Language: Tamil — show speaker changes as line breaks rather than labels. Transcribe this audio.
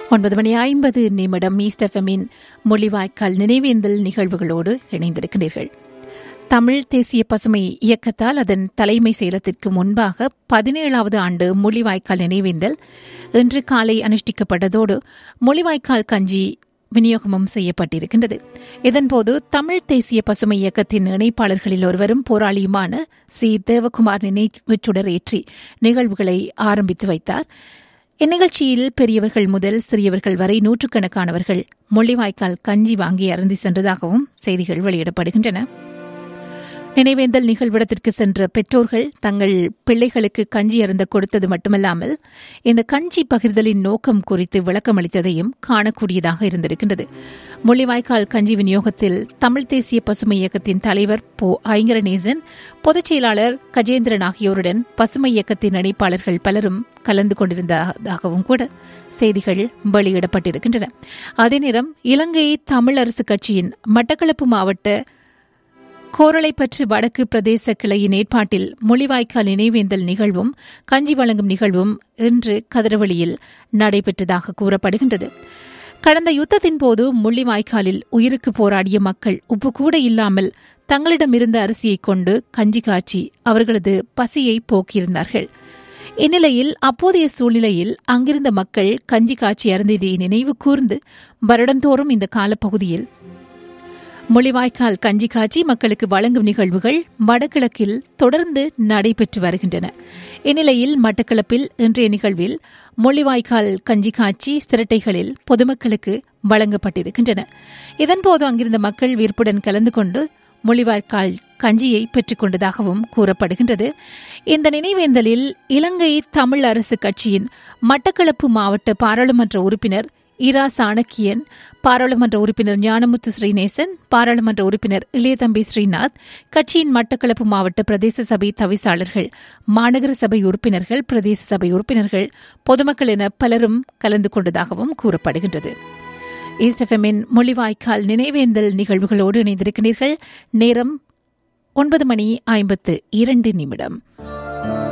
ஒன்பது மணி ஐம்பது நிமிடம் ஈஸ்டெஃபமின் மொழிவாய்க்கால் நினைவேந்தல் நிகழ்வுகளோடு இணைந்திருக்கிறீர்கள் தமிழ் தேசிய பசுமை இயக்கத்தால் அதன் தலைமை செயலத்திற்கு முன்பாக பதினேழாவது ஆண்டு மொழிவாய்க்கால் நினைவேந்தல் இன்று காலை அனுஷ்டிக்கப்பட்டதோடு மொழிவாய்க்கால் கஞ்சி விநியோகமும் செய்யப்பட்டிருக்கின்றது இதன்போது தமிழ் தேசிய பசுமை இயக்கத்தின் இணைப்பாளர்களில் ஒருவரும் போராளியுமான சி தேவகுமார் நினைவுச் சுடர் ஏற்றி நிகழ்வுகளை ஆரம்பித்து வைத்தார் இந்நிகழ்ச்சியில் பெரியவர்கள் முதல் சிறியவர்கள் வரை நூற்றுக்கணக்கானவர்கள் முள்ளிவாய்க்கால் கஞ்சி வாங்கி அருந்தி சென்றதாகவும் செய்திகள் வெளியிடப்படுகின்றன நினைவேந்தல் நிகழ்விடத்திற்கு சென்ற பெற்றோர்கள் தங்கள் பிள்ளைகளுக்கு கஞ்சி அருந்த கொடுத்தது மட்டுமல்லாமல் இந்த கஞ்சி பகிர்தலின் நோக்கம் குறித்து விளக்கமளித்ததையும் காணக்கூடியதாக இருந்திருக்கின்றது முள்ளிவாய்க்கால் கஞ்சி விநியோகத்தில் தமிழ் தேசிய பசுமை இயக்கத்தின் தலைவர் போ ஐங்கரநேசன் பொதுச் செயலாளர் கஜேந்திரன் ஆகியோருடன் பசுமை இயக்கத்தின் இணைப்பாளர்கள் பலரும் கலந்து கொண்டிருந்ததாகவும் கூட செய்திகள் வெளியிடப்பட்டிருக்கின்றன அதே நேரம் இலங்கை தமிழ் அரசு கட்சியின் மட்டக்களப்பு மாவட்ட கோரளைப்பற்று வடக்கு பிரதேச கிளையின் ஏற்பாட்டில் மொழிவாய்க்கால் நினைவேந்தல் நிகழ்வும் கஞ்சி வழங்கும் நிகழ்வும் இன்று கதிரவழியில் நடைபெற்றதாக கூறப்படுகின்றது கடந்த யுத்தத்தின் போது முள்ளிவாய்க்காலில் உயிருக்கு போராடிய மக்கள் உப்பு கூட இல்லாமல் தங்களிடமிருந்த அரிசியை கொண்டு கஞ்சி காய்ச்சி அவர்களது பசியை போக்கியிருந்தார்கள் இந்நிலையில் அப்போதைய சூழ்நிலையில் அங்கிருந்த மக்கள் கஞ்சி காய்ச்சி அருந்தியதை நினைவு கூர்ந்து வருடந்தோறும் இந்த காலப்பகுதியில் மொழிவாய்க்கால் கஞ்சி காய்ச்சி மக்களுக்கு வழங்கும் நிகழ்வுகள் வடகிழக்கில் தொடர்ந்து நடைபெற்று வருகின்றன இந்நிலையில் மட்டக்களப்பில் இன்றைய நிகழ்வில் மொழிவாய்க்கால் கஞ்சி காய்ச்சி சிரட்டைகளில் பொதுமக்களுக்கு வழங்கப்பட்டிருக்கின்றன இதன்போது அங்கிருந்த மக்கள் வீர்ப்புடன் கலந்து கொண்டு மொழிவாய்க்கால் கஞ்சியை பெற்றுக் கொண்டதாகவும் கூறப்படுகின்றது இந்த நினைவேந்தலில் இலங்கை தமிழ் அரசு கட்சியின் மட்டக்களப்பு மாவட்ட பாராளுமன்ற உறுப்பினர் இரா சாணக்கியன் பாராளுமன்ற உறுப்பினர் ஞானமுத்து ஸ்ரீநேசன் பாராளுமன்ற உறுப்பினர் இளையதம்பி ஸ்ரீநாத் கட்சியின் மட்டக்களப்பு மாவட்ட பிரதேச சபை தவிசாளர்கள் மாநகர சபை உறுப்பினர்கள் பிரதேச சபை உறுப்பினர்கள் பொதுமக்கள் என பலரும் கலந்து கொண்டதாகவும் கூறப்படுகின்றது ஈஸ்டெஃபமின் மொழிவாய்க்கால் நினைவேந்தல் நிகழ்வுகளோடு இணைந்திருக்கிறீர்கள் நேரம் ஒன்பது மணி ஐம்பத்து இரண்டு நிமிடம்